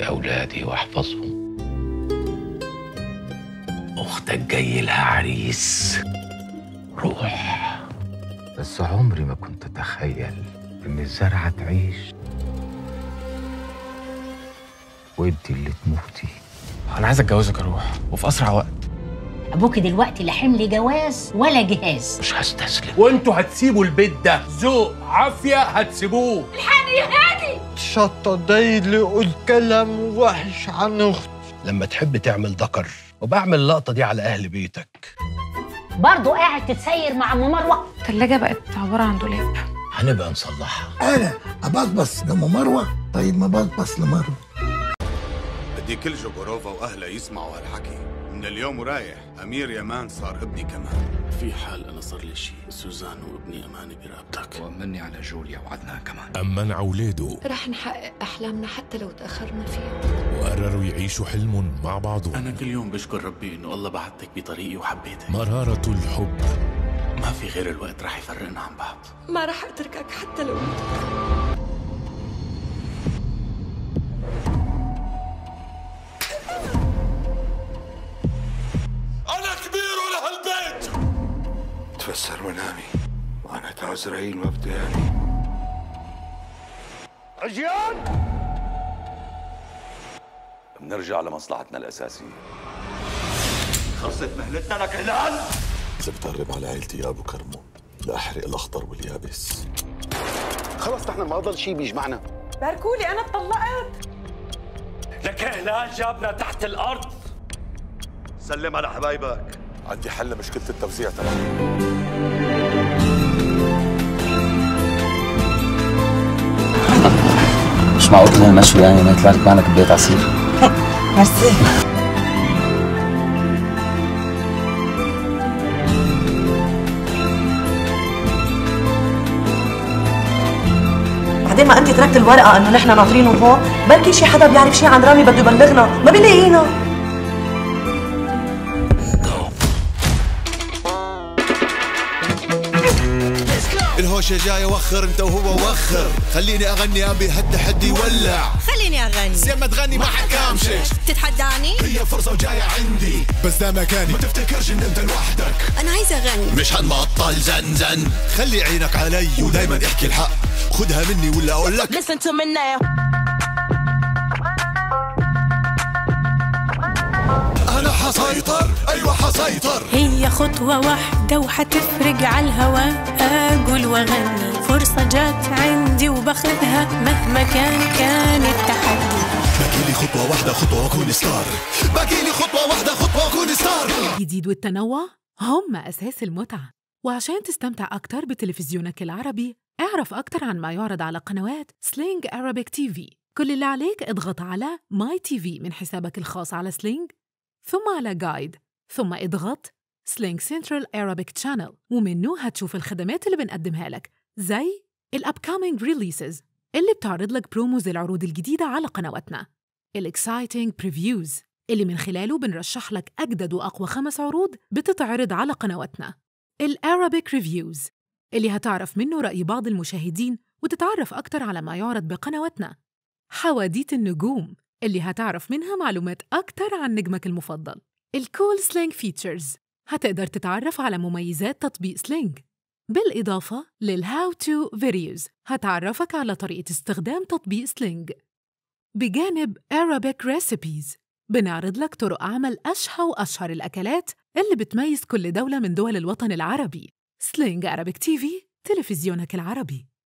أولادي وأحفظهم أختك جاي لها عريس روح بس عمري ما كنت أتخيل إن الزرعة تعيش وانت اللي تموتي انا عايز اتجوزك اروح وفي اسرع وقت ابوكي دلوقتي لا حمل جواز ولا جهاز مش هستسلم وانتوا هتسيبوا البيت ده ذوق عافيه هتسيبوه شطة دايلي قول كلام وحش عن اختي لما تحب تعمل ذكر وبعمل اللقطه دي على اهل بيتك برضه قاعد تتسير مع ام مروه التلاجة بقت عبارة عن دولاب هنبقى نصلحها انا ابصبص لام مروه طيب ما بصبص لمروه بدي كل جوجوروفا واهلها يسمعوا هالحكي من اليوم ورايح امير يمان صار ابني كمان في حال انا صار لي شيء سوزان وابني اماني برقبتك وأمني على جوليا وعدنان كمان أمن عولاده رح نحقق أحلامنا حتى لو تأخرنا فيها وقرروا يعيشوا حلم مع بعضهم انا كل يوم بشكر ربي انه الله بعتك بطريقي وحبيتك مرارة الحب ما في غير الوقت رح يفرقنا عن بعض ما رح أتركك حتى لو انا كبير لهالبيت تفسر منامي وأنا تعزرعين مبدأني بنرجع لمصلحتنا الاساسيه خلصت مهلتنا لك هلال اذا بتقرب على عيلتي يا ابو كرمو لاحرق الاخضر واليابس خلص نحن ما ضل شيء بيجمعنا باركولي أنا اتطلقت لك هلال جابنا تحت الارض سلم على حبايبك عندي حل لمشكله التوزيع تبعي مش معقول كده المشوي يعني ما يطلع لك معنا كوبايه عصير ميرسي بعدين ما انت تركت الورقه انه نحن ناطرينه فوق بركي شي حدا بيعرف شي عن رامي بده يبلغنا ما بيلاقينا الهوشه جايه وخر انت وهو وخر خليني اغني ابي هالتحدي يولع خليني أغني زي ما تغني ما حكامشش تتحداني هي فرصه وجايه عندي بس ده مكاني ما تفتكرش ان انت لوحدك أنا عايزة أغني مش هنبطل زنزن خلي عينك علي ودايما احكي الحق خدها مني ولا اقول لك Listen to me now انا حسيطر ايوه حسيطر هي خطوة واحدة وحتفرق على الهوا أقول وأغني فرصة جات عندي وباخدها مهما كان كان التحدي باقي لي خطوه واحده خطوه واكون ستار باقي لي خطوه واحده خطوه واكون ستار الجديد والتنوع هم أساس المتعة وعشان تستمتع أكتر بتلفزيونك العربي اعرف أكتر عن ما يعرض على قنوات سلينج Arabic تي في كل اللي عليك اضغط على ماي تي في من حسابك الخاص على سلينج ثم على جايد ثم اضغط سلينج سنترال Arabic Channel ومنه هتشوف الخدمات اللي بنقدمها لك زي ال upcoming releases اللي بتعرض لك بروموز العروض الجديدة على قنواتنا ال exciting previews اللي من خلاله بنرشح لك أجدد وأقوى خمس عروض بتتعرض على قنواتنا ال Arabic Reviews اللي هتعرف منه رأي بعض المشاهدين وتتعرف أكتر على ما يعرض بقنواتنا حواديت النجوم اللي هتعرف منها معلومات أكتر عن نجمك المفضل الكول سلينج فيتشرز هتقدر تتعرف على مميزات تطبيق سلينج بالإضافة للهاو تو فيديوز هتعرفك على طريقة استخدام تطبيق سلينج بجانب Arabic Recipes بنعرض لك طرق عمل أشهى وأشهر الأكلات اللي بتميز كل دولة من دول الوطن العربي سلينج Arabic تي في تلفزيونك العربي